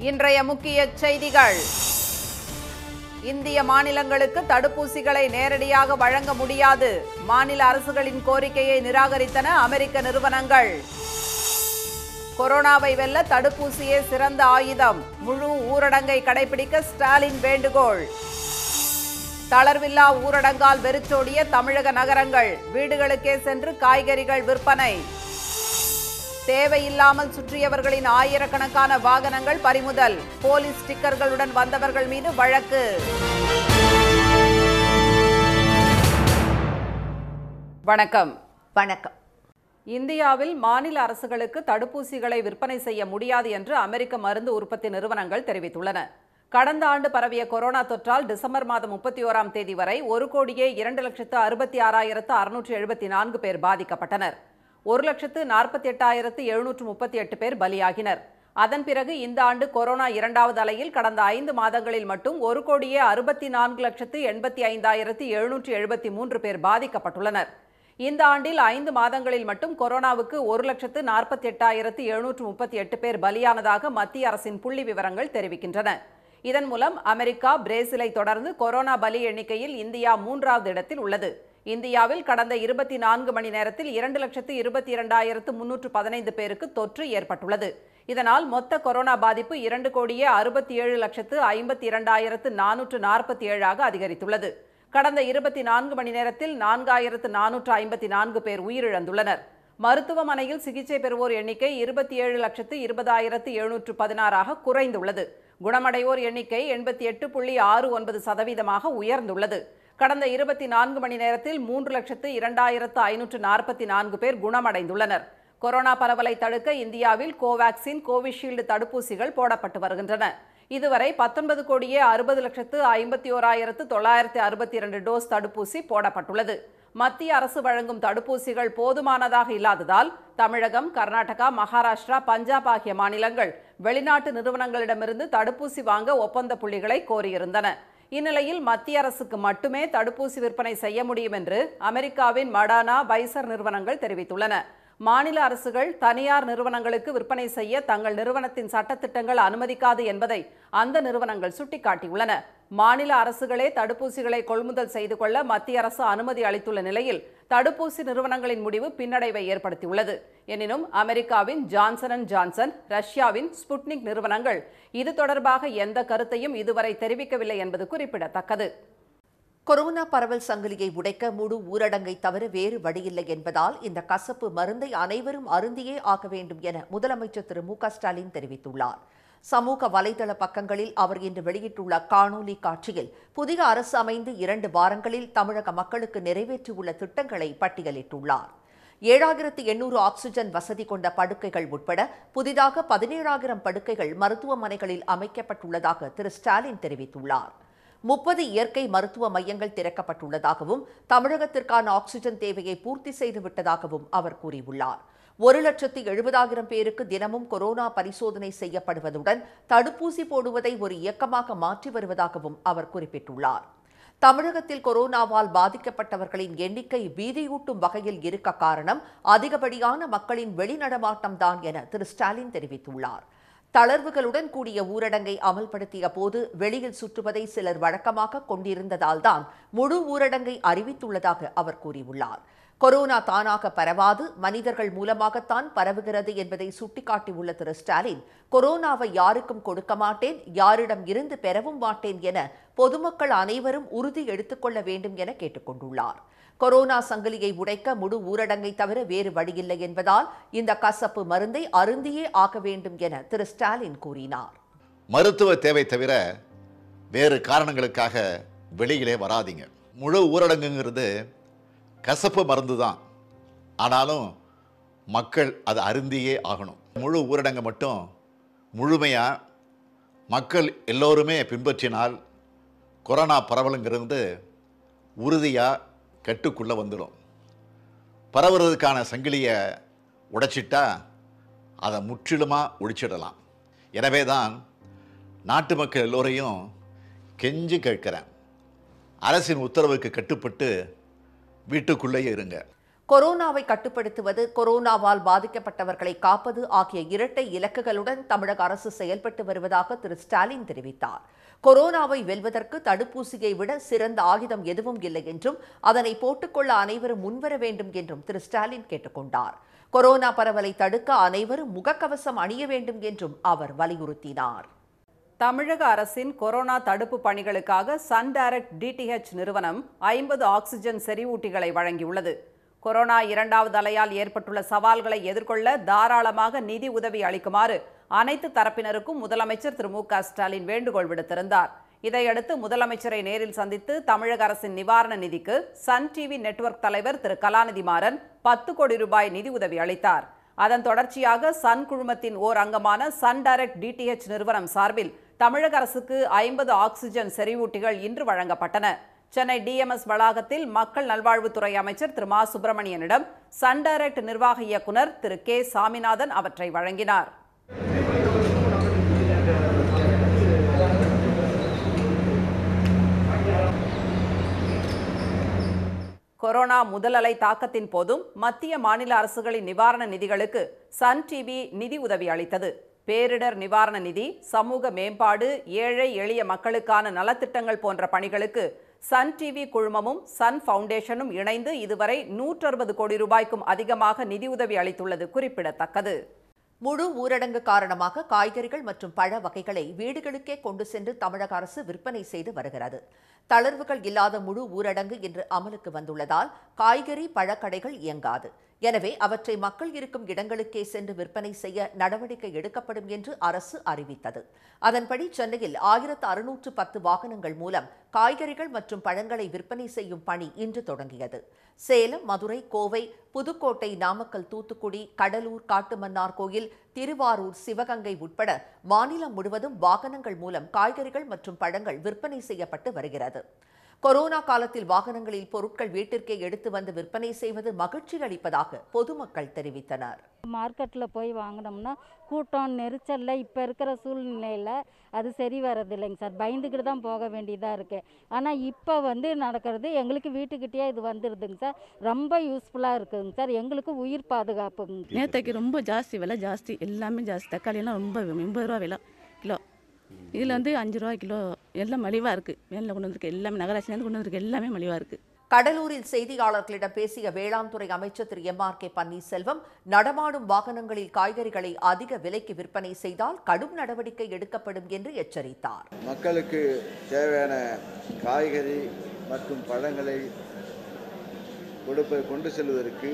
இன்றைய முக்கிய செய்திகள் இந்திய மாநிலங்களுக்கு தடுப்பூசிகளை நேரடியாக வழங்க முடியாது மாநில அரசுகளின் கோரிக்கையை நிராகரித்தன அமெரிக்க நிறுவனங்கள் கொரோனாவை வெல்ல தடுப்பூசியே சிறந்த ஆயுதம் முழு ஊரடங்கை கடைபிடிக்க ஸ்டாலின் வேண்டுகோள் தளர்வில்லா ஊரடங்கால் வெறிச்சோடிய தமிழக நகரங்கள் வீடுகளுக்கே சென்று காய்கறிகள் விற்பனை தேவையில்லாமல் சுற்றியவர்களின் ஆயிரக்கணக்கான வாகனங்கள் பறிமுதல் போலீஸ் ஸ்டிக்கர்களுடன் வந்தவர்கள் மீது வழக்கு வணக்கம் வணக்கம் இந்தியாவில் மாநில அரசுகளுக்கு தடுப்பூசிகளை விற்பனை செய்ய முடியாது என்று அமெரிக்க மருந்து உற்பத்தி நிறுவனங்கள் தெரிவித்துள்ளன கடந்த ஆண்டு பரவிய கொரோனா தொற்றால் டிசம்பர் மாதம் முப்பத்தி ஓராம் தேதி வரை ஒரு கோடியே இரண்டு லட்சத்து அறுபத்தி ஆறாயிரத்து அறுநூற்று எழுபத்தி நான்கு பேர் பாதிக்கப்பட்டனர் ஒரு லட்சத்து நாற்பத்தி எட்டாயிரத்து எழுநூற்று முப்பத்தி எட்டு பேர் பலியாகினர் அதன் பிறகு இந்த ஆண்டு கொரோனா இரண்டாவது அலையில் கடந்த ஐந்து மாதங்களில் மட்டும் ஒரு கோடியே அறுபத்தி நான்கு லட்சத்து எண்பத்தி ஐந்தாயிரத்து எழுநூற்று எழுபத்தி மூன்று பேர் பாதிக்கப்பட்டுள்ளனர் இந்த ஆண்டில் ஐந்து மாதங்களில் மட்டும் கொரோனாவுக்கு ஒரு லட்சத்து நாற்பத்தி எட்டாயிரத்து எழுநூற்று முப்பத்தி எட்டு பேர் பலியானதாக மத்திய அரசின் புள்ளி விவரங்கள் தெரிவிக்கின்றன இதன் மூலம் அமெரிக்கா பிரேசிலை தொடர்ந்து கொரோனா பலி எண்ணிக்கையில் இந்தியா மூன்றாவது இடத்தில் உள்ளது இந்தியாவில் கடந்த இருபத்தி நான்கு மணி நேரத்தில் இரண்டு லட்சத்து இருபத்தி இரண்டாயிரத்து முன்னூற்று பதினைந்து பேருக்கு தொற்று ஏற்பட்டுள்ளது இதனால் மொத்த கொரோனா பாதிப்பு இரண்டு கோடியே அறுபத்தி ஏழு லட்சத்து ஐம்பத்தி இரண்டாயிரத்து நானூற்று நாற்பத்தி ஏழாக அதிகரித்துள்ளது கடந்த இருபத்தி நான்கு மணி நேரத்தில் நான்காயிரத்து நானூற்று ஐம்பத்தி நான்கு பேர் உயிரிழந்துள்ளனர் மருத்துவமனையில் சிகிச்சை பெறுவோர் எண்ணிக்கை இருபத்தி ஏழு லட்சத்து இருபதாயிரத்து எழுநூற்று பதினாறாக குறைந்துள்ளது குணமடைவோர் எண்ணிக்கை எண்பத்தி எட்டு புள்ளி ஆறு ஒன்பது சதவீதமாக உயர்ந்துள்ளது கடந்த இருபத்தி நான்கு மணி நேரத்தில் மூன்று லட்சத்து இரண்டாயிரத்து ஐநூற்று நாற்பத்தி நான்கு பேர் குணமடைந்துள்ளனர் கொரோனா பரவலை தடுக்க இந்தியாவில் கோவாக்சின் கோவிஷீல்டு தடுப்பூசிகள் போடப்பட்டு வருகின்றன இதுவரை பத்தொன்பது கோடியே அறுபது லட்சத்து ஐம்பத்தி ஓராயிரத்து தொள்ளாயிரத்து அறுபத்தி இரண்டு டோஸ் தடுப்பூசி போடப்பட்டுள்ளது மத்திய அரசு வழங்கும் தடுப்பூசிகள் போதுமானதாக இல்லாததால் தமிழகம் கர்நாடகா மகாராஷ்டிரா பஞ்சாப் ஆகிய மாநிலங்கள் வெளிநாட்டு நிறுவனங்களிடமிருந்து தடுப்பூசி வாங்க ஒப்பந்த புள்ளிகளை கோரியிருந்தன இந்நிலையில் மத்திய அரசுக்கு மட்டுமே தடுப்பூசி விற்பனை செய்ய முடியும் என்று அமெரிக்காவின் மடானா பைசர் நிறுவனங்கள் தெரிவித்துள்ளன மாநில அரசுகள் தனியார் நிறுவனங்களுக்கு விற்பனை செய்ய தங்கள் நிறுவனத்தின் சட்டத்திட்டங்கள் அனுமதிக்காது என்பதை அந்த நிறுவனங்கள் சுட்டிக்காட்டியுள்ளன மாநில அரசுகளே தடுப்பூசிகளை கொள்முதல் செய்து கொள்ள மத்திய அரசு அனுமதி அளித்துள்ள நிலையில் தடுப்பூசி நிறுவனங்களின் முடிவு பின்னடைவை ஏற்படுத்தியுள்ளது எனினும் அமெரிக்காவின் ஜான்சன் அண்ட் ஜான்சன் ரஷ்யாவின் ஸ்புட்னிக் நிறுவனங்கள் இது தொடர்பாக எந்த கருத்தையும் இதுவரை தெரிவிக்கவில்லை என்பது குறிப்பிடத்தக்கது கொரோனா பரவல் சங்கிலியை உடைக்க முழு ஊரடங்கை தவிர வேறு வழியில்லை என்பதால் இந்த கசப்பு மருந்தை அனைவரும் அருந்தியே ஆக வேண்டும் என முதலமைச்சர் திரு மு க ஸ்டாலின் தெரிவித்துள்ளார் சமூக வலைதள பக்கங்களில் அவர் இன்று வெளியிட்டுள்ள காணொலி காட்சியில் புதிய அரசு அமைந்து இரண்டு வாரங்களில் தமிழக மக்களுக்கு நிறைவேற்றியுள்ள திட்டங்களை பட்டியலிட்டுள்ளார் ஏழாயிரத்து எண்ணூறு ஆக்ஸிஜன் வசதி கொண்ட படுக்கைகள் உட்பட புதிதாக பதினேழாயிரம் படுக்கைகள் மருத்துவமனைகளில் அமைக்கப்பட்டுள்ளதாக திரு ஸ்டாலின் தெரிவித்துள்ளார் முப்பது இயற்கை மருத்துவ மையங்கள் திறக்கப்பட்டுள்ளதாகவும் தமிழகத்திற்கான ஆக்ஸிஜன் தேவையை பூர்த்தி செய்து விட்டதாகவும் அவர் கூறியுள்ளார் ஒரு லட்சத்து எழுபதாயிரம் பேருக்கு தினமும் கொரோனா பரிசோதனை செய்யப்படுவதுடன் தடுப்பூசி போடுவதை ஒரு இயக்கமாக மாற்றி வருவதாகவும் அவர் குறிப்பிட்டுள்ளார் தமிழகத்தில் கொரோனாவால் பாதிக்கப்பட்டவர்களின் எண்ணிக்கை பீதியூட்டும் வகையில் இருக்க காரணம் அதிகப்படியான மக்களின் வெளிநடமாட்டம்தான் என திரு ஸ்டாலின் தெரிவித்துள்ளார் தளர்வுகளுடன் கூடிய ஊரடங்கை அமல்படுத்திய போது வெளியில் சுற்றுவதை சிலர் வழக்கமாக கொண்டிருந்ததால் தான் முழு ஊரடங்கை அறிவித்துள்ளதாக அவர் கூறியுள்ளார் கொரோனா தானாக பரவாது மனிதர்கள் மூலமாகத்தான் பரவுகிறது என்பதை சுட்டிக்காட்டியுள்ள திரு ஸ்டாலின் கொரோனாவை யாருக்கும் கொடுக்க மாட்டேன் யாரிடம் இருந்து பெறவும் மாட்டேன் என பொதுமக்கள் அனைவரும் உறுதி எடுத்துக்கொள்ள வேண்டும் என கேட்டுக்கொண்டுள்ளார் கொரோனா சங்கிலியை உடைக்க முழு ஊரடங்கை தவிர வேறு வழியில்லை என்பதால் இந்த கசப்பு மருந்தை அருந்தியே ஆக வேண்டும் என திரு ஸ்டாலின் கூறினார் மருத்துவ தேவை தவிர வேறு காரணங்களுக்காக வெளியிலே வராதீங்க முழு ஊரடங்குங்கிறது கசப்பு மருந்து தான் ஆனாலும் மக்கள் அதை அருந்தியே ஆகணும் முழு ஊரடங்கை மட்டும் முழுமையாக மக்கள் எல்லோருமே பின்பற்றினால் கொரோனா பரவலுங்கிறது உறுதியாக கட்டுக்குள்ளே வந்துடும் பரவுறதுக்கான சங்கிலியை உடைச்சிட்டா அதை முற்றிலுமாக ஒழிச்சிடலாம் எனவே தான் நாட்டு மக்கள் எல்லோரையும் கெஞ்சி கேட்கிறேன் அரசின் உத்தரவுக்கு கட்டுப்பட்டு வீட்டுக்குள்ளேயே இருங்க கொரோனாவை கட்டுப்படுத்துவது கொரோனாவால் பாதிக்கப்பட்டவர்களை காப்பது ஆகிய இரட்டை இலக்குகளுடன் தமிழக அரசு செயல்பட்டு வருவதாக திரு ஸ்டாலின் தெரிவித்தார் கொரோனாவை வெல்வதற்கு தடுப்பூசியை விட சிறந்த ஆயுதம் எதுவும் இல்லை என்றும் அதனை போட்டுக்கொள்ள அனைவரும் முன்வர வேண்டும் என்றும் திரு ஸ்டாலின் கேட்டுக்கொண்டார் கொரோனா பரவலை தடுக்க அனைவரும் முகக்கவசம் அணிய வேண்டும் என்றும் அவர் வலியுறுத்தினார் தமிழக அரசின் கொரோனா தடுப்பு பணிகளுக்காக சன் டைரக்ட் டிடிஹெச் நிறுவனம் ஐம்பது ஆக்சிஜன் செறிவூட்டிகளை வழங்கியுள்ளது கொரோனா இரண்டாவது அலையால் ஏற்பட்டுள்ள சவால்களை எதிர்கொள்ள தாராளமாக நிதி உதவி அளிக்குமாறு அனைத்து தரப்பினருக்கும் முதலமைச்சர் திரு மு க ஸ்டாலின் வேண்டுகோள் விடுத்திருந்தார் இதையடுத்து முதலமைச்சரை நேரில் சந்தித்து தமிழக அரசின் நிவாரண நிதிக்கு சன் டிவி நெட்வொர்க் தலைவர் திரு கலாநிதி மாறன் பத்து கோடி ரூபாய் நிதி உதவி அளித்தார் அதன் தொடர்ச்சியாக சன் குழுமத்தின் ஓர் அங்கமான சன் டைரக்ட் டிடிஹெச் நிறுவனம் சார்பில் தமிழக அரசுக்கு ஐம்பது ஆக்சிஜன் செறிவூட்டிகள் இன்று வழங்கப்பட்டன சென்னை டிஎம்எஸ் வளாகத்தில் மக்கள் நல்வாழ்வுத்துறை அமைச்சர் திரு மா சுப்பிரமணியனிடம் சன் டைரக்ட் நிர்வாக இயக்குனர் திரு கே சாமிநாதன் அவற்றை வழங்கினார் கொரோனா முதலலை தாக்கத்தின் போதும் மத்திய மாநில அரசுகளின் நிவாரண நிதிகளுக்கு சன் டிவி நிதி உதவி அளித்தது பேரிடர் நிவாரண நிதி சமூக மேம்பாடு ஏழை எளிய மக்களுக்கான நலத்திட்டங்கள் போன்ற பணிகளுக்கு சன் டிவி குழுமமும் சன் ஃபவுண்டேஷனும் இணைந்து இதுவரை நூற்றறுபது கோடி ரூபாய்க்கும் அதிகமாக நிதியுதவி அளித்துள்ளது குறிப்பிடத்தக்கது முழு ஊரடங்கு காரணமாக காய்கறிகள் மற்றும் பழ வகைகளை வீடுகளுக்கே கொண்டு சென்று தமிழக அரசு விற்பனை செய்து வருகிறது தளர்வுகள் இல்லாத முழு ஊரடங்கு இன்று அமலுக்கு வந்துள்ளதால் காய்கறி பழக்கடைகள் இயங்காது எனவே அவற்றை மக்கள் இருக்கும் இடங்களுக்கே சென்று விற்பனை செய்ய நடவடிக்கை எடுக்கப்படும் என்று அரசு அறிவித்தது அதன்படி சென்னையில் ஆயிரத்து அறுநூற்று பத்து வாகனங்கள் மூலம் காய்கறிகள் மற்றும் பழங்களை விற்பனை செய்யும் பணி இன்று தொடங்கியது சேலம் மதுரை கோவை புதுக்கோட்டை நாமக்கல் தூத்துக்குடி கடலூர் காட்டுமன்னார் கோயில் திருவாரூர் சிவகங்கை உட்பட மாநிலம் முழுவதும் வாகனங்கள் மூலம் காய்கறிகள் மற்றும் பழங்கள் விற்பனை செய்யப்பட்டு வருகிறது கொரோனா காலத்தில் வாகனங்களில் பொருட்கள் வீட்டிற்கே எடுத்து வந்து விற்பனை செய்வது மகிழ்ச்சி அளிப்பதாக பொதுமக்கள் தெரிவித்தனர் மார்க்கெட்டில் போய் வாங்கினோம்னா கூட்டம் நெரிச்சலில் இப்போ இருக்கிற சூழ்நிலையில் அது சரி வர்றதில்லைங்க சார் பயந்துக்கிட்டு தான் போக வேண்டியதாக இருக்குது ஆனால் இப்போ வந்து நடக்கிறது எங்களுக்கு வீட்டுக்கிட்டேயே இது வந்துடுதுங்க சார் ரொம்ப யூஸ்ஃபுல்லாக இருக்குதுங்க சார் எங்களுக்கு உயிர் பாதுகாப்புங்க நேற்றைக்கு ரொம்ப ஜாஸ்தி விலை ஜாஸ்தி எல்லாமே ஜாஸ்தி தக்காளியெல்லாம் ரொம்ப எண்பது ரூபா விலை கிலோ இதில் வந்து அஞ்சு ரூபா கிலோ எல்லாம் மலிவாக இருக்குது வேனில் கொண்டு வந்திருக்கு எல்லாமே நகராட்சியிலேருந்து கொண்டு வந்திருக்கு எல்லாமே மலிவாக இருக்குது கடலூரில் செய்தியாளர்களிடம் பேசிய வேளாண் துறை அமைச்சர் திரு எம் ஆர் கே பன்னீர்செல்வம் நடமாடும் வாகனங்களில் காய்கறிகளை அதிக விலைக்கு விற்பனை செய்தால் கடும் நடவடிக்கை எடுக்கப்படும் என்று எச்சரித்தார் மக்களுக்கு தேவையான காய்கறி மற்றும் பழங்களை கொடுப்ப கொண்டு செல்வதற்கு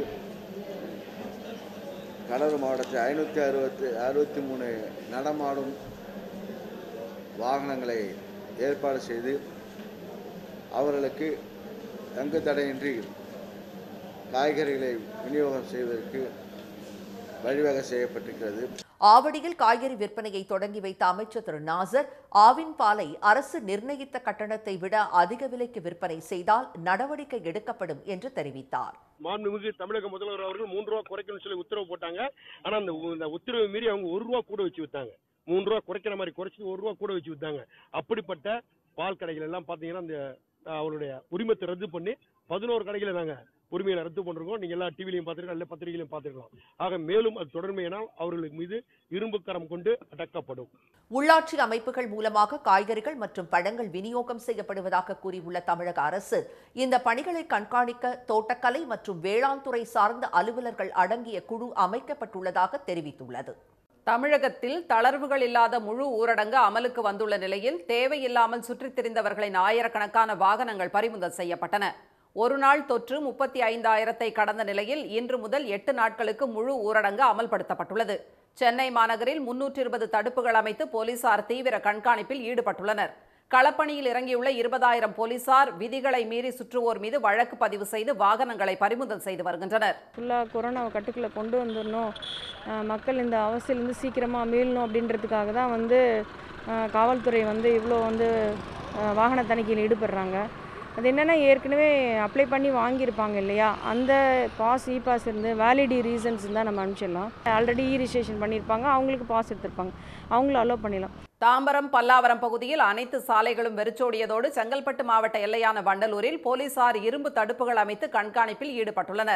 கடலூர் மாவட்டத்தில் ஐநூற்றி அறுபத்தி அறுபத்தி மூணு நடமாடும் வாகனங்களை ஏற்பாடு செய்து அவர்களுக்கு தங்கு தடையின்றி காய்கறிகளை விநியோகம் செய்வதற்கு வழிவகை செய்யப்பட்டிருக்கிறது ஆவடியில் காய்கறி விற்பனையை தொடங்கி வைத்த அமைச்சர் திரு நாசர் ஆவின் பாலை அரசு நிர்ணயித்த கட்டணத்தை விட அதிக விலைக்கு விற்பனை செய்தால் நடவடிக்கை எடுக்கப்படும் என்று தெரிவித்தார் மாண்புமிகு தமிழக முதல்வர் அவர்கள் மூன்று ரூபா குறைக்கணும்னு சொல்லி உத்தரவு போட்டாங்க ஆனா அந்த உ- இந்த உத்தரவை மீறி அவங்க ஒரு ரூபா கூட வச்சு வித்தாங்க மூணு ரூபா குறைக்கிற மாதிரி குறைச்சி ஒரு ரூபா கூட வச்சு வித்தாங்க அப்படிப்பட்ட பால் கடைகள் எல்லாம் பாத்தீங்கன்னா அந்த அஹ், அவருடைய உரிமத்தை ரத்து பண்ணி பதினோரு கடைகளை நாங்க உரிமையை ரத்து பண்ணிருக்கோம் நீங்க எல்லா டிவிலையும் பார்த்துருக்கோம் எல்லா பத்திரிகையிலையும் பார்த்துருக்கலாம் ஆக மேலும் அது தொடர்மையினால் அவர்களுக்கு மீது இரும்பு கரம் கொண்டு அடக்கப்படும் உள்ளாட்சி அமைப்புகள் மூலமாக காய்கறிகள் மற்றும் பழங்கள் விநியோகம் செய்யப்படுவதாக கூறியுள்ள தமிழக அரசு இந்த பணிகளை கண்காணிக்க தோட்டக்கலை மற்றும் வேளாண் துறை சார்ந்த அலுவலர்கள் அடங்கிய குழு அமைக்கப்பட்டுள்ளதாக தெரிவித்துள்ளது தமிழகத்தில் தளர்வுகள் இல்லாத முழு ஊரடங்கு அமலுக்கு வந்துள்ள நிலையில் தேவையில்லாமல் சுற்றித் திரிந்தவர்களின் ஆயிரக்கணக்கான வாகனங்கள் பறிமுதல் செய்யப்பட்டன ஒரு நாள் தொற்று முப்பத்தி ஐந்தாயிரத்தை கடந்த நிலையில் இன்று முதல் எட்டு நாட்களுக்கு முழு ஊரடங்கு அமல்படுத்தப்பட்டுள்ளது சென்னை மாநகரில் முன்னூற்றி இருபது தடுப்புகள் அமைத்து போலீசார் தீவிர கண்காணிப்பில் ஈடுபட்டுள்ளனர் களப்பணியில் இறங்கியுள்ள இருபதாயிரம் போலீசார் விதிகளை மீறி சுற்றுவோர் மீது வழக்கு பதிவு செய்து வாகனங்களை பறிமுதல் செய்து வருகின்றனர் ஃபுல்லாக கொரோனாவை கட்டுக்குள்ளே கொண்டு வந்துடணும் அஹ் மக்கள் இந்த அவஸ்தையிலேருந்து சீக்கிரமாக மீளணும் அப்படின்றதுக்காக தான் வந்து அஹ் காவல்துறை வந்து இவ்வளோ வந்து அஹ் வாகன தணிக்கையில் ஈடுபடுறாங்க அது என்னென்னா ஏற்கனவே அப்ளை பண்ணி வாங்கியிருப்பாங்க இல்லையா அந்த பாஸ் இ பாஸ் இருந்து வேலிடி ரீசன்ஸ் இருந்தால் நம்ம அனுப்பிச்சிடலாம் ஆல்ரெடி இ ரிஜிஸ்ட்ரேஷன் பண்ணியிருப்பாங்க அவங்களுக்கு பாஸ் எடுத்திருப்பாங்க அவங்கள அலோவ் பண்ணிடலாம் தாம்பரம் பல்லாவரம் பகுதியில் அனைத்து சாலைகளும் வெறிச்சோடியதோடு செங்கல்பட்டு மாவட்ட எல்லையான வண்டலூரில் போலீசார் இரும்பு தடுப்புகள் அமைத்து கண்காணிப்பில் ஈடுபட்டுள்ளனர்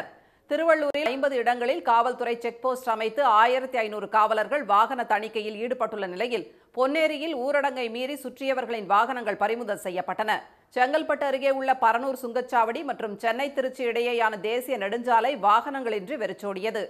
திருவள்ளூரில் ஐம்பது இடங்களில் காவல்துறை செக் போஸ்ட் அமைத்து ஆயிரத்தி ஐநூறு காவலர்கள் வாகன தணிக்கையில் ஈடுபட்டுள்ள நிலையில் பொன்னேரியில் ஊரடங்கை மீறி சுற்றியவர்களின் வாகனங்கள் பறிமுதல் செய்யப்பட்டன செங்கல்பட்டு அருகே உள்ள பரனூர் சுங்கச்சாவடி மற்றும் சென்னை திருச்சி இடையேயான தேசிய நெடுஞ்சாலை வாகனங்களின்றி வெறிச்சோடியது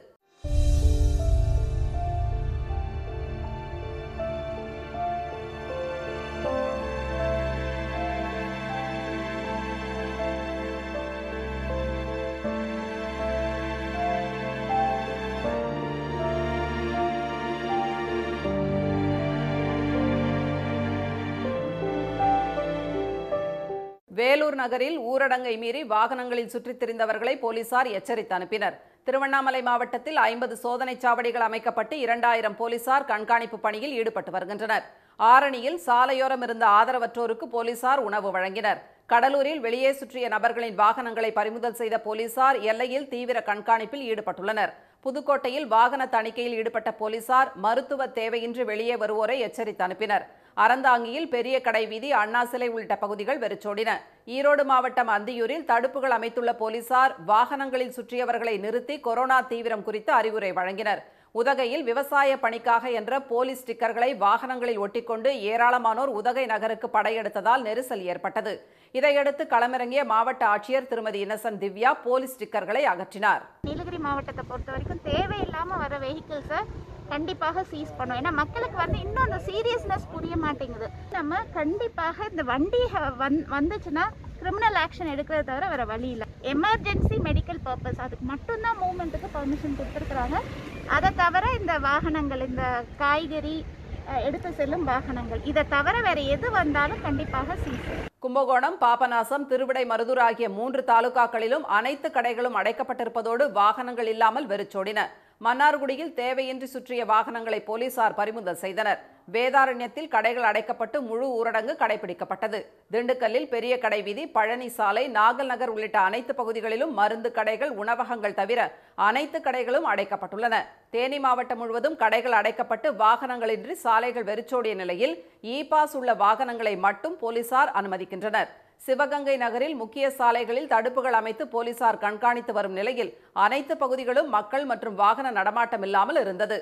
வேலூர் நகரில் ஊரடங்கை மீறி வாகனங்களில் சுற்றித் திரிந்தவர்களை போலீசார் எச்சரித்து அனுப்பினர் திருவண்ணாமலை மாவட்டத்தில் ஐம்பது சோதனைச் சாவடிகள் அமைக்கப்பட்டு இரண்டாயிரம் போலீசார் கண்காணிப்பு பணியில் ஈடுபட்டு வருகின்றனர் ஆரணியில் சாலையோரம் இருந்த ஆதரவற்றோருக்கு போலீசார் உணவு வழங்கினர் கடலூரில் வெளியே சுற்றிய நபர்களின் வாகனங்களை பறிமுதல் செய்த போலீசார் எல்லையில் தீவிர கண்காணிப்பில் ஈடுபட்டுள்ளனர் புதுக்கோட்டையில் வாகன தணிக்கையில் ஈடுபட்ட போலீசார் மருத்துவ தேவையின்றி வெளியே வருவோரை எச்சரித்து அனுப்பினர் அறந்தாங்கியில் பெரிய கடை வீதி அண்ணா சிலை உள்ளிட்ட பகுதிகள் வெறிச்சோடின ஈரோடு மாவட்டம் அந்தியூரில் தடுப்புகள் அமைத்துள்ள போலீசார் வாகனங்களில் சுற்றியவர்களை நிறுத்தி கொரோனா தீவிரம் குறித்து அறிவுரை வழங்கினர் உதகையில் விவசாய பணிக்காக என்ற போலீஸ் ஸ்டிக்கர்களை வாகனங்களில் ஒட்டிக்கொண்டு ஏராளமானோர் உதகை நகருக்கு படையெடுத்ததால் நெரிசல் ஏற்பட்டது இதையடுத்து களமிறங்கிய மாவட்ட ஆட்சியர் திருமதி இன்னசென்ட் திவ்யா போலீஸ் ஸ்டிக்கர்களை அகற்றினார் நீலகிரி மாவட்டத்தை பொறுத்த வரைக்கும் தேவையில்லாமல் வர வெஹிக்கிள்ஸை கண்டிப்பாக சீஸ் பண்ணோம் ஏன்னா மக்களுக்கு வந்து இன்னும் அந்த சீரியஸ்னஸ் புரிய மாட்டேங்குது நம்ம கண்டிப்பாக இந்த வண்டி ஹ- வந் வந்துச்சுன்னா கிரிமினல் ஆக்ஷன் எடுக்கிறத தவிர வேற வழி இல்லை எமர்ஜென்சி மெடிக்கல் பர்பஸ் அதுக்கு மட்டும்தான் மூவ்மெண்ட்டுக்கு பர்மிஷன் கொடுத்துருக்குறாங்க அதை தவிர இந்த வாகனங்கள் இந்த காய்கறி அஹ், எடுத்து செல்லும் வாகனங்கள் இதை தவிர வேற எது வந்தாலும் கண்டிப்பாக சீஸ் கும்பகோணம் பாபநாசம் திருவிடை மருதூர் ஆகிய மூன்று தாலுகாக்களிலும் அனைத்து கடைகளும் அடைக்கப்பட்டிருப்பதோடு வாகனங்கள் இல்லாமல் வெறிச்சோடின மன்னார்குடியில் தேவையின்றி சுற்றிய வாகனங்களை போலீசார் பறிமுதல் செய்தனர் வேதாரண்யத்தில் கடைகள் அடைக்கப்பட்டு முழு ஊரடங்கு கடைபிடிக்கப்பட்டது திண்டுக்கல்லில் பெரிய கடை வீதி பழனி சாலை நாகல் நகர் உள்ளிட்ட அனைத்து பகுதிகளிலும் மருந்து கடைகள் உணவகங்கள் தவிர அனைத்து கடைகளும் அடைக்கப்பட்டுள்ளன தேனி மாவட்டம் முழுவதும் கடைகள் அடைக்கப்பட்டு வாகனங்களின்றி சாலைகள் வெறிச்சோடிய நிலையில் இ பாஸ் உள்ள வாகனங்களை மட்டும் போலீசார் அனுமதிக்கின்றனர் சிவகங்கை நகரில் முக்கிய சாலைகளில் தடுப்புகள் அமைத்து போலீசார் கண்காணித்து வரும் நிலையில் அனைத்து பகுதிகளும் மக்கள் மற்றும் வாகன நடமாட்டம் இல்லாமல் இருந்தது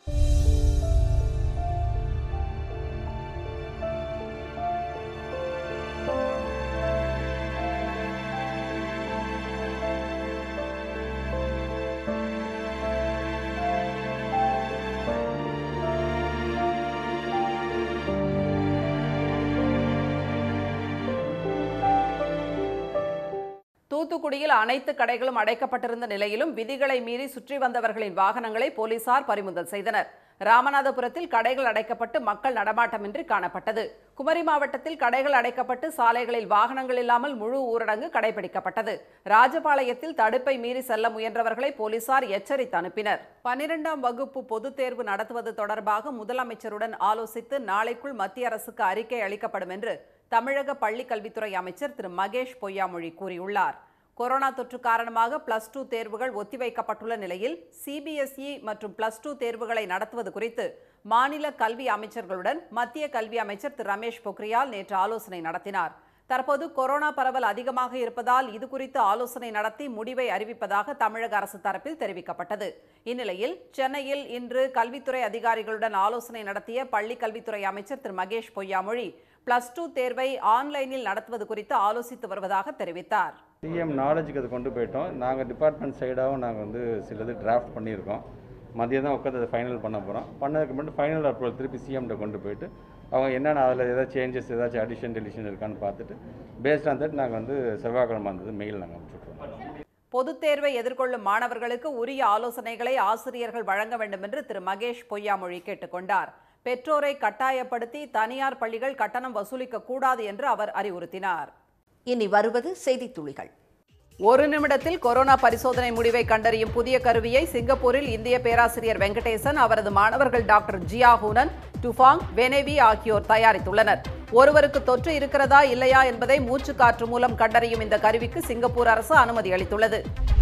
தூத்துக்குடியில் அனைத்து கடைகளும் அடைக்கப்பட்டிருந்த நிலையிலும் விதிகளை மீறி சுற்றி வந்தவர்களின் வாகனங்களை போலீசார் பறிமுதல் செய்தனர் ராமநாதபுரத்தில் கடைகள் அடைக்கப்பட்டு மக்கள் நடமாட்டமின்றி காணப்பட்டது குமரி மாவட்டத்தில் கடைகள் அடைக்கப்பட்டு சாலைகளில் வாகனங்கள் இல்லாமல் முழு ஊரடங்கு கடைபிடிக்கப்பட்டது ராஜபாளையத்தில் தடுப்பை மீறி செல்ல முயன்றவர்களை போலீசார் எச்சரித்து அனுப்பினர் பனிரெண்டாம் வகுப்பு பொதுத் தேர்வு நடத்துவது தொடர்பாக முதலமைச்சருடன் ஆலோசித்து நாளைக்குள் மத்திய அரசுக்கு அறிக்கை அளிக்கப்படும் என்று தமிழக பள்ளிக் கல்வித்துறை அமைச்சர் திரு மகேஷ் பொய்யாமொழி கூறியுள்ளார் கொரோனா தொற்று காரணமாக பிளஸ் டூ தேர்வுகள் ஒத்திவைக்கப்பட்டுள்ள நிலையில் சிபிஎஸ்இ மற்றும் பிளஸ் டூ தேர்வுகளை நடத்துவது குறித்து மாநில கல்வி அமைச்சர்களுடன் மத்திய கல்வி அமைச்சர் திரு ரமேஷ் பொக்ரியால் நேற்று ஆலோசனை நடத்தினார் தற்போது கொரோனா பரவல் அதிகமாக இருப்பதால் இது குறித்து ஆலோசனை நடத்தி முடிவை அறிவிப்பதாக தமிழக அரசு தரப்பில் தெரிவிக்கப்பட்டது இந்நிலையில் சென்னையில் இன்று கல்வித்துறை அதிகாரிகளுடன் ஆலோசனை நடத்திய பள்ளிக் கல்வித்துறை அமைச்சர் திரு மகேஷ் பொய்யாமொழி பிளஸ் டூ தேர்வை ஆன்லைனில் நடத்துவது குறித்து ஆலோசித்து வருவதாக தெரிவித்தார் சிஎம் நாலேஜுக்கு அது கொண்டு போயிட்டோம் நாங்கள் டிபார்ட்மெண்ட் சைடாகவும் நாங்கள் வந்து சிலது டிராஃப்ட் பண்ணியிருக்கோம் மதியம் தான் உட்காந்து அதை ஃபைனல் பண்ண போகிறோம் பண்ணதுக்கு மட்டும் ஃபைனல் அப்ரூவல் திருப்பி சிஎம்கிட்ட கொண்டு போயிட்டு அவங்க என்னென்ன அதில் ஏதாச்சும் சேஞ்சஸ் ஏதாச்சும் அடிஷன் டெலிஷன் இருக்கான்னு பார்த்துட்டு பேஸ்ட் ஆன் தட் நாங்கள் வந்து செவ்வாய்க்கிழமை வந்தது மெயில் நாங்கள் அனுப்பிச்சுட்ருவோம் பொதுத் தேர்வை எதிர்கொள்ளும் மாணவர்களுக்கு உரிய ஆலோசனைகளை ஆசிரியர்கள் வழங்க வேண்டும் என்று திரு மகேஷ் பொய்யாமொழி கேட்டுக்கொண்டார் பெற்றோரை கட்டாயப்படுத்தி தனியார் பள்ளிகள் கட்டணம் வசூலிக்க கூடாது என்று அவர் அறிவுறுத்தினார் இனி வருவது செய்தித் துளிகள் ஒரு நிமிடத்தில் கொரோனா பரிசோதனை முடிவை கண்டறியும் புதிய கருவியை சிங்கப்பூரில் இந்திய பேராசிரியர் வெங்கடேசன் அவரது மாணவர்கள் டாக்டர் ஜியா ஹூனன் டுஃபாங் வெனேவி ஆகியோர் தயாரித்துள்ளனர் ஒருவருக்கு தொற்று இருக்கிறதா இல்லையா என்பதை மூச்சுக்காற்று மூலம் கண்டறியும் இந்த கருவிக்கு சிங்கப்பூர் அரசு அனுமதி அளித்துள்ளது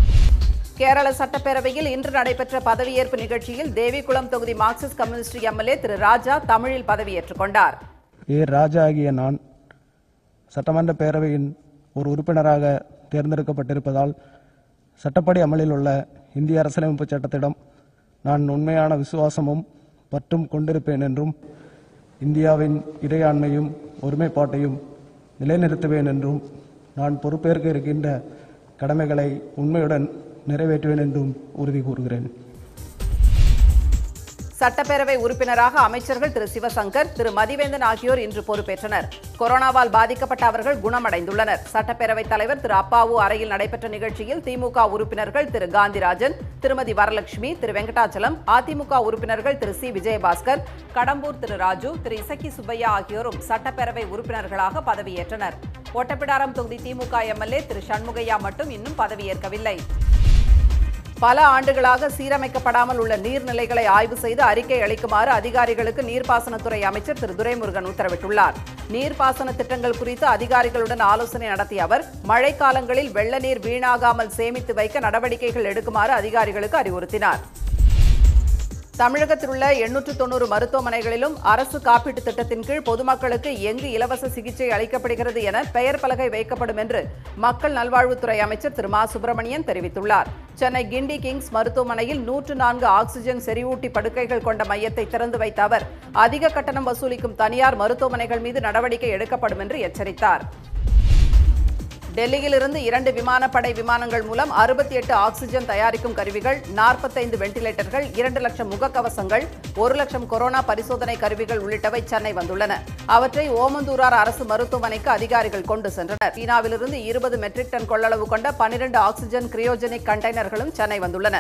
கேரள சட்டப்பேரவையில் இன்று நடைபெற்ற பதவியேற்பு நிகழ்ச்சியில் தேவிகுளம் தொகுதி Marxist Communist MLA Thiru Raja தமிழில் பதவியேற்றுக் கொண்டார் ஏ ராஜா ஆகிய நான் சட்டமன்ற பேரவையின் ஒரு உறுப்பினராக தேர்ந்தெடுக்கப்பட்டிருப்பதால் சட்டப்படி அமலில் உள்ள இந்திய அரசியலமைப்பு சட்டத்திடம் நான் உண்மையான விசுவாசமும் பற்றும் கொண்டிருப்பேன் என்றும் இந்தியாவின் இறையாண்மையும் ஒருமைப்பாட்டையும் நிலைநிறுத்துவேன் என்றும் நான் பொறுப்பேற்க இருக்கின்ற கடமைகளை உண்மையுடன் நிறைவேற்றுவேன் என்றும் உறுதி கூறுகிறேன் சட்டப்பேரவை உறுப்பினராக அமைச்சர்கள் திரு சிவசங்கர் திரு மதிவேந்தன் ஆகியோர் இன்று பொறுப்பேற்றனர் கொரோனாவால் பாதிக்கப்பட்ட அவர்கள் குணமடைந்துள்ளனர் சட்டப்பேரவைத் தலைவர் திரு அப்பாவு அறையில் நடைபெற்ற நிகழ்ச்சியில் திமுக உறுப்பினர்கள் திரு காந்திராஜன் திருமதி வரலட்சுமி திரு வெங்கடாச்சலம் அதிமுக உறுப்பினர்கள் திரு சி விஜயபாஸ்கர் கடம்பூர் திரு ராஜு திரு இசக்கி சுப்பையா ஆகியோரும் சட்டப்பேரவை உறுப்பினர்களாக பதவியேற்றனர் ஒட்டப்பிடாரம் தொகுதி திமுக எம்எல்ஏ திரு சண்முகையா மட்டும் இன்னும் பதவியேற்கவில்லை பல ஆண்டுகளாக சீரமைக்கப்படாமல் உள்ள நீர்நிலைகளை ஆய்வு செய்து அறிக்கை அளிக்குமாறு அதிகாரிகளுக்கு நீர்ப்பாசனத்துறை அமைச்சர் திரு துரைமுருகன் உத்தரவிட்டுள்ளார் நீர்ப்பாசன திட்டங்கள் குறித்து அதிகாரிகளுடன் ஆலோசனை நடத்திய அவர் மழைக்காலங்களில் வெள்ள நீர் வீணாகாமல் சேமித்து வைக்க நடவடிக்கைகள் எடுக்குமாறு அதிகாரிகளுக்கு அறிவுறுத்தினார் தமிழகத்தில் உள்ள எண்ணூற்று தொண்ணூறு மருத்துவமனைகளிலும் அரசு காப்பீட்டு திட்டத்தின் கீழ் பொதுமக்களுக்கு எங்கு இலவச சிகிச்சை அளிக்கப்படுகிறது என பெயர் பலகை வைக்கப்படும் என்று மக்கள் நல்வாழ்வுத்துறை அமைச்சர் திரு மா சுப்பிரமணியன் தெரிவித்துள்ளார் சென்னை கிண்டி கிங்ஸ் மருத்துவமனையில் நூற்று நான்கு ஆக்ஸிஜன் செறிவூட்டி படுக்கைகள் கொண்ட மையத்தை திறந்து வைத்த அவர் அதிக கட்டணம் வசூலிக்கும் தனியார் மருத்துவமனைகள் மீது நடவடிக்கை எடுக்கப்படும் என்று எச்சரித்தார் டெல்லியிலிருந்து இரண்டு விமானப்படை விமானங்கள் மூலம் அறுபத்தி எட்டு ஆக்ஸிஜன் தயாரிக்கும் கருவிகள் நாற்பத்தைந்து வெண்டிலேட்டர்கள் இரண்டு லட்சம் முகக்கவசங்கள் ஒரு லட்சம் கொரோனா பரிசோதனை கருவிகள் உள்ளிட்டவை சென்னை வந்துள்ளன அவற்றை ஓமந்தூரார் அரசு மருத்துவமனைக்கு அதிகாரிகள் கொண்டு சென்றனர் சீனாவிலிருந்து இருபது மெட்ரிக் டன் கொள்ளளவு கொண்ட பனிரெண்டு ஆக்ஸிஜன் கிரியோஜெனிக் கண்டெய்னர்களும் சென்னை வந்துள்ளன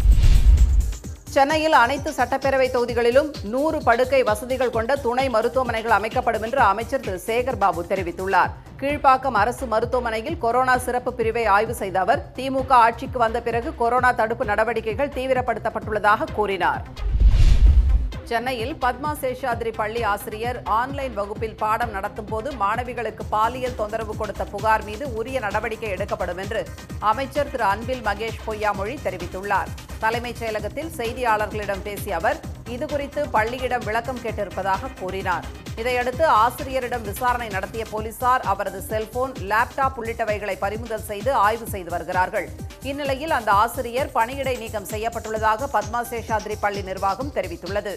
சென்னையில் அனைத்து சட்டப்பேரவை தொகுதிகளிலும் நூறு படுக்கை வசதிகள் கொண்ட துணை மருத்துவமனைகள் அமைக்கப்படும் என்று அமைச்சர் திரு சேகர் பாபு தெரிவித்துள்ளார் கீழ்ப்பாக்கம் அரசு மருத்துவமனையில் கொரோனா சிறப்பு பிரிவை ஆய்வு செய்த அவர் திமுக ஆட்சிக்கு வந்த பிறகு கொரோனா தடுப்பு நடவடிக்கைகள் தீவிரப்படுத்தப்பட்டுள்ளதாக கூறினார் சென்னையில் பத்மா சேஷாத்ரி பள்ளி ஆசிரியர் ஆன்லைன் வகுப்பில் பாடம் நடத்தும் போது மாணவிகளுக்கு பாலியல் தொந்தரவு கொடுத்த புகார் மீது உரிய நடவடிக்கை எடுக்கப்படும் என்று அமைச்சர் திரு அன்பில் மகேஷ் பொய்யாமொழி தெரிவித்துள்ளார் தலைமைச் செயலகத்தில் செய்தியாளர்களிடம் பேசிய அவர் இதுகுறித்து பள்ளியிடம் விளக்கம் கேட்டிருப்பதாக கூறினார் இதையடுத்து ஆசிரியரிடம் விசாரணை நடத்திய போலீசார் அவரது செல்போன் லேப்டாப் உள்ளிட்டவைகளை பறிமுதல் செய்து ஆய்வு செய்து வருகிறார்கள் இந்நிலையில் அந்த ஆசிரியர் பணியிடை நீக்கம் செய்யப்பட்டுள்ளதாக பத்மா சேஷாத்ரி பள்ளி நிர்வாகம் தெரிவித்துள்ளது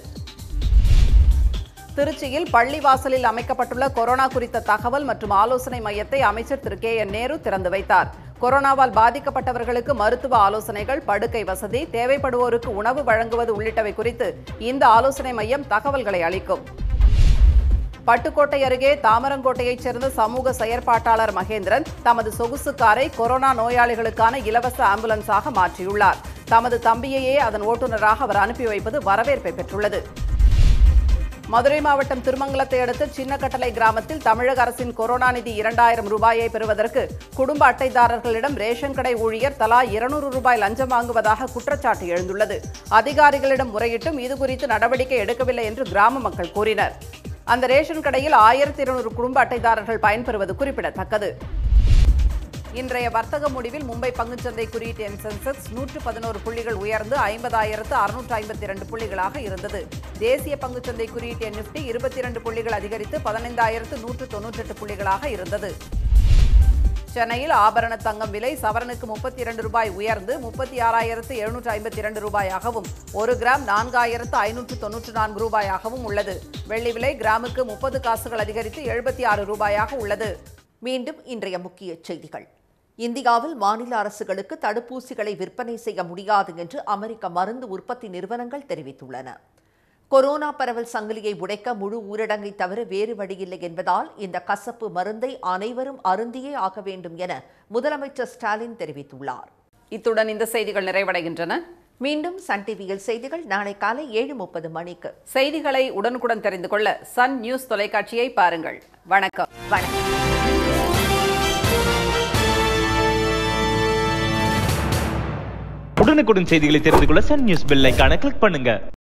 திருச்சியில் பள்ளி வாசலில் அமைக்கப்பட்டுள்ள கொரோனா குறித்த தகவல் மற்றும் ஆலோசனை மையத்தை அமைச்சர் திரு கே என் நேரு திறந்து வைத்தார் கொரோனாவால் பாதிக்கப்பட்டவர்களுக்கு மருத்துவ ஆலோசனைகள் படுக்கை வசதி தேவைப்படுவோருக்கு உணவு வழங்குவது உள்ளிட்டவை குறித்து இந்த ஆலோசனை மையம் தகவல்களை அளிக்கும் பட்டுக்கோட்டை அருகே தாமரங்கோட்டையைச் சேர்ந்த சமூக செயற்பாட்டாளர் மகேந்திரன் தமது சொகுசு காரை கொரோனா நோயாளிகளுக்கான இலவச ஆம்புலன்ஸாக மாற்றியுள்ளார் தமது தம்பியையே அதன் ஓட்டுநராக அவர் அனுப்பி வைப்பது வரவேற்பை பெற்றுள்ளது மதுரை மாவட்டம் திருமங்கலத்தை அடுத்த சின்னக்கட்டளை கிராமத்தில் தமிழக அரசின் கொரோனா நிதி இரண்டாயிரம் ரூபாயை பெறுவதற்கு குடும்ப அட்டைதாரர்களிடம் ரேஷன் கடை ஊழியர் தலா இருநூறு ரூபாய் லஞ்சம் வாங்குவதாக குற்றச்சாட்டு எழுந்துள்ளது அதிகாரிகளிடம் முறையிட்டும் இதுகுறித்து நடவடிக்கை எடுக்கவில்லை என்று கிராம மக்கள் கூறினர் அந்த ரேஷன் கடையில் ஆயிரத்தி இருநூறு குடும்ப அட்டைதாரர்கள் பயன்பெறுவது குறிப்பிடத்தக்கது இன்றைய வர்த்தக முடிவில் மும்பை பங்குச்சந்தை குறியீட்டு எண் சென்செக்ஸ் நூற்று பதினோரு புள்ளிகள் உயர்ந்து ஐம்பதாயிரத்து அறுநூற்று ஐம்பத்தி இரண்டு புள்ளிகளாக இருந்தது தேசிய பங்குச்சந்தை குறியீட்டு எண் நிப்டி இருபத்தி இரண்டு புள்ளிகள் அதிகரித்து பதினைந்தாயிரத்து நூற்று தொன்னூற்றெட்டு புள்ளிகளாக இருந்தது சென்னையில் ஆபரண தங்கம் விலை சவரனுக்கு முப்பத்தி இரண்டு ரூபாய் உயர்ந்து முப்பத்தி ஆறாயிரத்து எழுநூற்று ஐம்பத்தி இரண்டு ரூபாயாகவும் ஒரு கிராம் நான்காயிரத்து ஐநூற்று தொன்னூற்று நான்கு ரூபாயாகவும் உள்ளது வெள்ளி விலை கிராமுக்கு முப்பது காசுகள் அதிகரித்து எழுபத்தி ஆறு ரூபாயாக உள்ளது மீண்டும் இன்றைய முக்கிய செய்திகள் இந்தியாவில் மாநில அரசுகளுக்கு தடுப்பூசிகளை விற்பனை செய்ய முடியாது என்று அமெரிக்க மருந்து உற்பத்தி நிறுவனங்கள் தெரிவித்துள்ளன கொரோனா பரவல் சங்கிலியை உடைக்க முழு ஊரடங்கை தவிர வேறு வழியில்லை என்பதால் இந்த கசப்பு மருந்தை அனைவரும் அருந்தியே ஆக வேண்டும் என முதலமைச்சர் ஸ்டாலின் தெரிவித்துள்ளார் இத்துடன் இந்த செய்திகள் நிறைவடைகின்றன மீண்டும் சன் டிவியில் செய்திகள் நாளை காலை ஏழு முப்பது மணிக்கு செய்திகளை உடனுக்குடன் தெரிந்து கொள்ள சன் நியூஸ் தொலைக்காட்சியை பாருங்கள் வணக்கம் வணக்கம் உடனுக்குடன் செய்திகளை தெரிந்து கொள்ள சன் நியூஸ் பெல் ஐகானை கிளிக் பண்ணுங்க